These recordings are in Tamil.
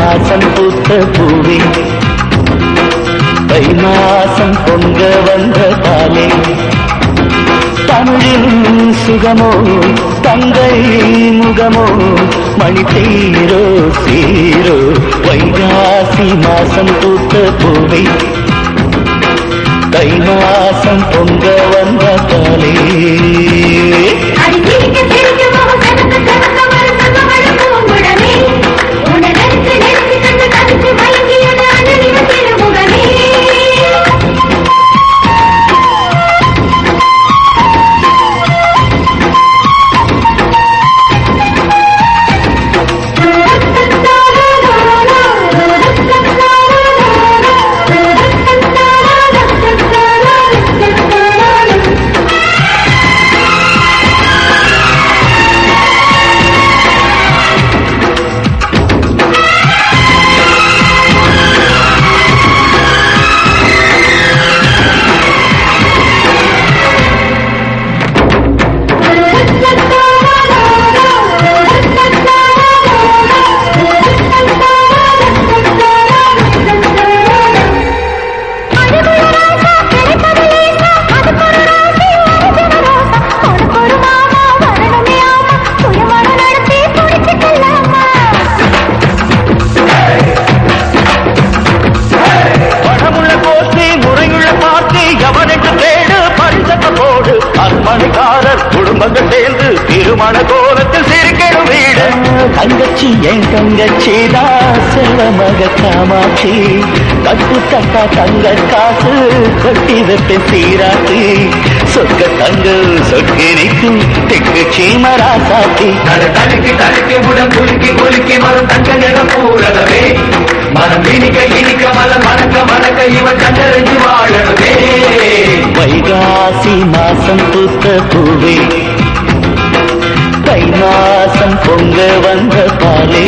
மாசம் பூத்த பூவே தை மாசம் பொங்க வந்த பாலே தமிழின் சுகமோ தங்கை முகமோ மணி தீரோ சீரோ வைகாசி மாசம் பூத்த பூவே தை மாசம் பொங்க வந்த பாலே அடி சிரிக்க சிரிக்க முகம் கணக்கு கணக்க வர சங்கமழ பூங்குழலே உன்னை நெருத்து நெருத்து கண்டு கடிச்சு மயங்கியது அழகின திருமுகமே பணமுள்ள கோஷ்டி முறையுள்ள பார்ட்டி எவனுக்கு கேடு பரிசத்த போடு அர்ப்பணிக்காரர் குடும்பங்கள் சேர்ந்து திருமண கோலத்தில் சிரிக்கணும் வீடு தங்கச்சி என் தங்கச்சி தான் செல்வ மக காமாட்சி கட்டு தட்டா தங்க காசு கொட்டி வைப்ப சீராட்டி சொக்க தங்க சொக்கி நிற்கும் தெக்கு சீமரா சாத்தி தட தடுக்கி தடுக்கி உடன் குலுக்கி குலுக்கி மரம் தங்க நிறம் பூரகவே மனம் இனிக்க இனிக்க மலம் மணக்க மணக்க இவன் கண்டறிஞ்சு வாழவே வைகாசி மாசம் பூத்த பூவே தை மாசம் பொங்க வந்த பாலே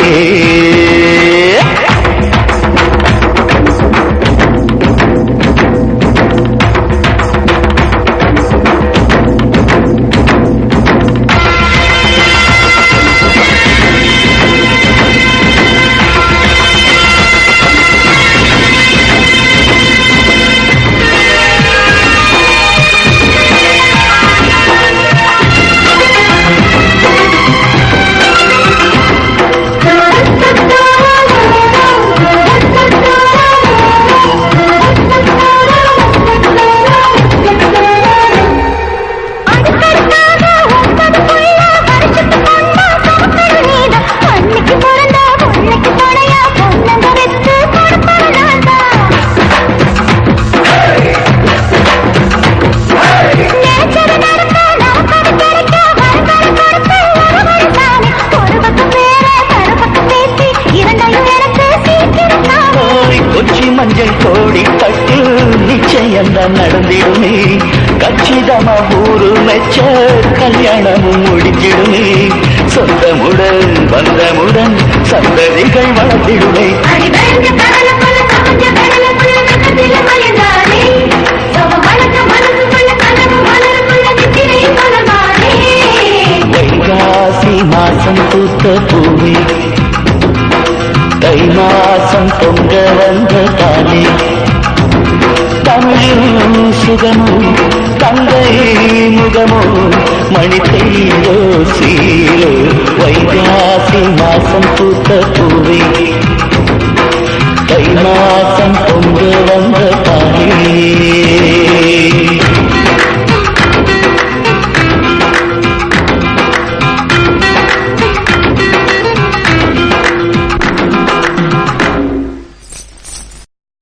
கோரி கொச்சி மஞ்சள் கோடி பட்டு நிச்சயம் தான் நடந்திடுமே கச்சிதமா ஊரு மெச்ச கல்யாணமும் முடிஞ்சிடுமே சொந்தமுடன் பந்தமுடன் சந்ததிகள் வளர்ந்திடுமே வைகாசி மாசம் பூத்த பூவே தை மாசம் பொங்க வந்த தானே தமிழின் சுகமோ தங்கை முகமோ மணி தெய்வோ சீரோ வைகாசி மாசம் பூத்த பூவே தை மாசம் பொங்க வந்த தானே